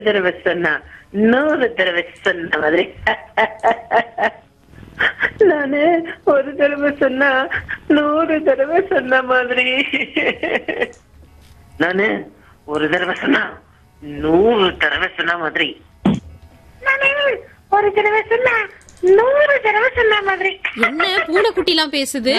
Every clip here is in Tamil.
தடவை சொன்னா நூறு தடவை சொன்ன மாதிரி நானு ஒரு தடவை சொன்னா நூறு தடவை சொன்ன மாதிரி நானு ஒரு தடவை சொன்னா நூறு தடவை சொன்ன மாதிரி நானு ஒரு தடவை சொன்னா நூறு தடவை சொன்ன மாதிரி என்ன பூனைக்குட்டி எல்லாம் பேசுது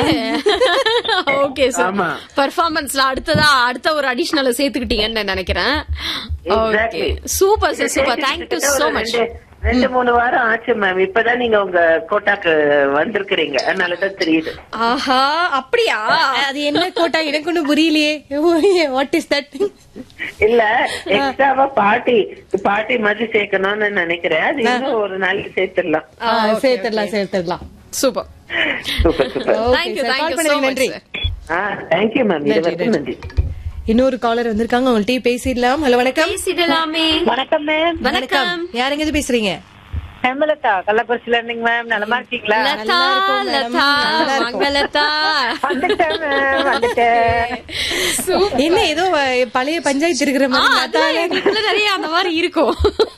ஓகே சார் ஆமா. பர்ஃபார்மன்ஸ்ல அடுத்ததா அடுத்த ஒரு அடிஷனல் சேர்த்துக்கிட்டீங்கன்னு நினைக்கிறேன் okay Exactly. Super sir super thank you so much ரெண்டு- ரெண்டு மூணு வாரம் ஆச்சு மேம் இப்பதான் நீங்க உங்க கோட்டாக்கு வந்திருக்கிறீங்க அதனாலதான் தெரியுது ஆஹா அப்படியா அது என்ன கோட்டா எனக்கு ஒண்ணும் புரியலையே வாட் இஸ் தட் இல்ல எக்ஸ்ட்ராவா பாட்டி பாட்டி மாதிரி சேர்க்கணும்னு நினைக்கிறேன் அது இன்னும் ஒரு நாளைக்கு சேர்த்துடலாம் சேர்த்துடலாம் சேர்த்துடலாம் super super super Okay, thank you sir. Call thank you பண்ணதுக்கு சோ நன்றி. நன்றி ஆ தேங்க்யூ மேம் இது வரைக்கும் நன்றி இன்னொரு காலர் வந்திருக்காங்க உங்கள்ட்ட பேசிடலாம் ஹலோ வணக்கம் பேசிடலாமே வணக்கம் மேம் வணக்கம் யாருங்க இது பேசுறீங்க ஹேமலதா கள்ளக்குறிச்சில இருந்தீங்க மேம் நலமா இருக்கீங்களா லதா லதா மங்களதா வந்துட்டேன் மேம் வந்துட்டேன் சூப்பர் என்ன ஏதோ அஹ், பழைய பஞ்சாயத்து இருக்கிற மாதிரி லதா அதான் எங்களுக்குள்ள நிறைய அந்த மாதிரி இருக்கும்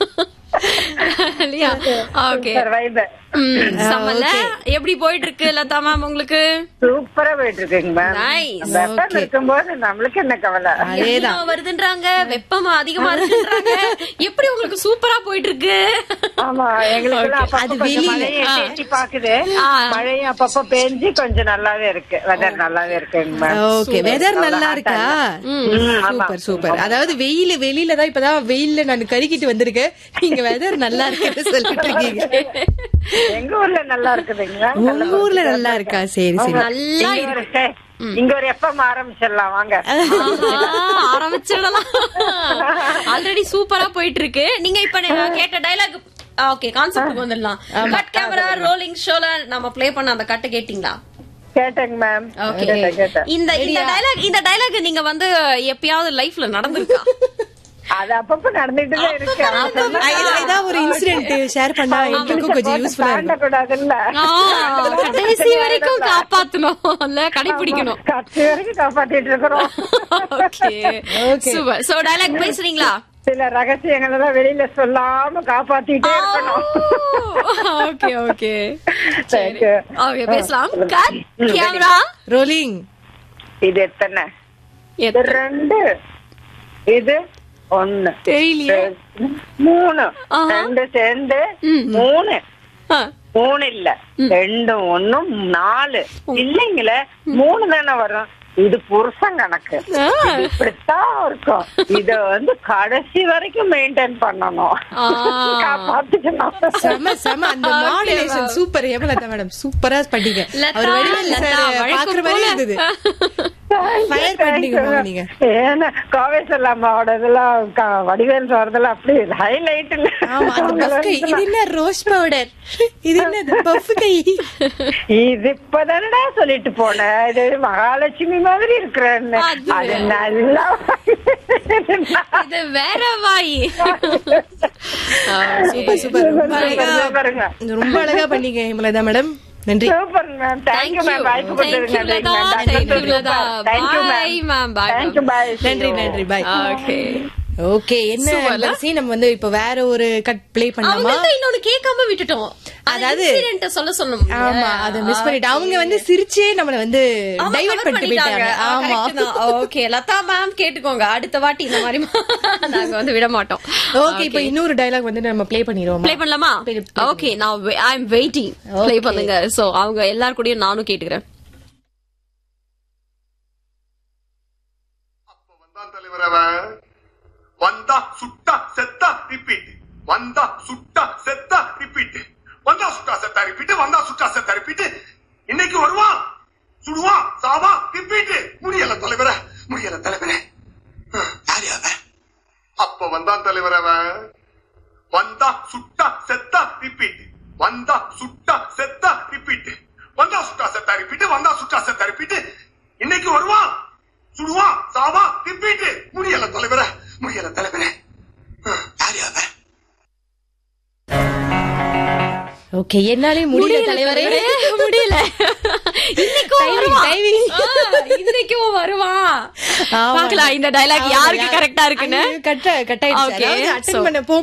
இல்லையா ஓகே சர்வைவ் சம்மல்ல எப்படி போயிட்டு இருக்கு லதா மேம் உங்களுக்கு சூப்பரா போயிட்டு இருக்குங்க மேம் Nice. வெப்பம் இருக்கும்போது நம்மளுக்கு என்ன கவலை அதேதான் வெப்பம் வருதுன்றாங்க வெப்பம் அதிகமா இருக்குன்றாங்க எப்படி உங்களுக்கு சூப்பரா போயிட்டு இருக்கு ஆமா எங்களுக்கு அப்பப்ப அது கொஞ்சம் வெளியில. மழையை எட்டி எட்டி பாக்குது ஆ. மழையும் அப்பப்ப பேஞ்சு கொஞ்சம் நல்லாவே இருக்கு வெதர் நல்லாவே இருக்குங்க மேம் ஓகே வெதர் நல்லா இருக்கா ம், ஆமா. சூப்பர் சூப்பர் அதாவது வெயில வெளியில தான் இப்பதான் வெயில்ல நான் கருக்கிட்டு வந்திருக்கேன் நீங்க வெதர் நல்லா இருக்குன்னு சொல்லிட்டு இருக்கீங்க எங்க ஊர்ல நல்லா இருக்குதுங்க உங்க ஊர்ல நல்லா இருக்கா சரி சரி நல்லா இங்க ஒரு சே- இங்க ஒரு எப்பம் ஆரம்பிச்சிடலாம் வாங்க ஆஹா, ஆரம்பிச்சிடலாம் ஆல்ரெடி சூப்பரா போயிட்டு இருக்கு நீங்க இப்ப நான் கேட்ட டைலாக் ஓகே கான்செப்ட் வந்துடலாம் கட் கேமரா ரோலிங் ஷோல நம்ம ப்ளே பண்ண அந்த கட்டை கேட்டிங்களா கேட்டேங்க மேம் ஓகே கேட்டேன் கேட்டேன் இந்த இந்த டைலாக் இந்த டைலாக் நீங்க வந்து எப்பயாவது லைஃப்ல நடந்திருக்கா அது அப்பப்ப நடந்துட்டு தான் இருக்கு ஆ, இதா- ஏதாவது ஒரு இன்சிடென்ட் ஷேர் பண்ணா எங்களுக்கும் கொஞ்சம் யூஸ்ஃபுல்லா இருக்கும் தாண்டக்கூடாதுல்ல ஆ, கடைசி வரைக்கும் காப்பாத்தணும் இல்ல கடைபிடிக்கணும் கடைசி வரைக்கும் காப்பாத்திட்டு இருக்கிறோம் ஓகே சூப்பர் சோ டைலாக் பேசுறீங்களா சில ரகசியங்களை எல்லாம் வெளியில சொல்லாம காப்பாத்திட்டே இருக்கணும் okay okay Thank you. Okay பேசலாம் கட் கேமரா ரோலிங் இது எத்தனை இது ரெண்டு இது ஒண்ணு தெரியலையே மூணு ஆஹா. ரெண்டு சேர்ந்து மூணு ஆ, மூணு இல்ல ரெண்டு ஒண்ணும் நாலு இல்லைங்களே மூணு தானே வரும் இது புருஷன் கணக்கு ஆ. இது இப்படித்தான் இருக்கும் இத வந்து கடைசி வரைக்கும் மெயின்டைன் பண்ணணும் ஆ. காப்பாத்திக்கணும் செம செம அந்த மாடுலேஷன் சூப்பர் ஹேமலதா மேடம் சூப்பரா பண்ணீங்க லதா, அவர் வடிவேல் லதா, சார் வழக்கம் பாக்குற மாதிரி போல. இருந்தது ஃபயர் பண்ணீங்க போங்க நீங்க ஏன்னா கோவை சொல்லாமாவோட இதெல்லாம் க- வடிவேல் சார்தெல்லாம் அப்படி ஹைலைட் இல்ல ஆமா அந்த பஃப் கை இது என்ன ரோஸ் பவுடர் இது என்ன பஃப் கை இது இப்பதானடா சொல்லிட்டு போனேன் இது மகாலட்சுமி மாதிரி இருக்கிறேன்னு அது அது நல்லா இது வேற வாய் சூப்பர் சூப்பர் ரொம்ப அழகா பாருங்க ரொம்ப அழகா பண்ணீங்க ஹேமலதா மேடம் நன்றி சூப்பர் மேம் தேங்க்யூ மேம் வாய்ப்பு கொடுத்ததுங்க thank you Latha thank you bye ma'am bye thank you bye நன்றி நன்றி பாய் ஓகே ஓகே என்ன பரிசி, நம்ம வந்து இப்ப வேற ஒரு கட் ப்ளே பண்ணலாமா அவங்க இன்னொன்னு கேட்காம விட்டுட்டோம் அதாவது- அதாவது சொல்ல சொன்னோம் ஆமா அத மிஸ் பண்ணிட்டு அவங்க வந்து சிரிச்சே நம்மள வந்து டைவர்ட் பண்ணிட்டு போயிட்டாங்க ஆமா ஓகே லதா மேம் கேட்டுக்கோங்க அடுத்த வாட்டி இந்த மாதிரி நாங்க வந்து விட மாட்டோம் ஓகே இப்ப இன்னொரு டயலாக் வந்து நம்ம ப்ளே பண்ணிடுவோம் ப்ளே பண்ணலாமா Play- play ஓகே நான் ஐ அம் வெயிட்டிங் ப்ளே பண்ணுங்க சோ அவங்க எல்லார் கூடயும் நானும் கேட்டுக்கிறேன் அப்ப வந்தான் தலைவர் அவன் வந்தா சுட்டா செத்தா ரிப்பீட் வந்தா சுட்டா செத்தா ரிப்பீட் வந்தா சுட்டா செத்தா ரிப்பீட் வந்தா சுட்டா செத்தா ரிப்பீட் இன்னைக்கு வருவான் சுடுவான் சாவா ரிப்பீட் முடியல தலைவர முடியல தலைவரே யாரு அவன் அப்ப வந்தான் தலைவர் அவன் வந்தா சுட்டா செத்தா ரிப்பீட் வந்தா சுட்டா செத்தா ரிப்பீட் வந்தா சுட்டா செத்தா ரிப்பீட் வந்தா சுட்டா செத்தா ரிப்பீட் இன்னைக்கு வருவான் சுடுவான் சாவா ரிப்பீட் முடியல தலைவர முடியல தலைவரே யாரு அவன் ஓகே என்னாலே முடியல தலைவரே முடியல இன்னைக்கும் Timing, வருவான். timing. ஆ, இன்னைக்கும் வருவான் ஆமா. பாக்கலாம் இந்த டைலாக் யாருக்கு கரெக்டா இருக்குன்னு கட்ட கட்டாயிடுச்சு Okay, அதாவது so- அட்டன் பண்ண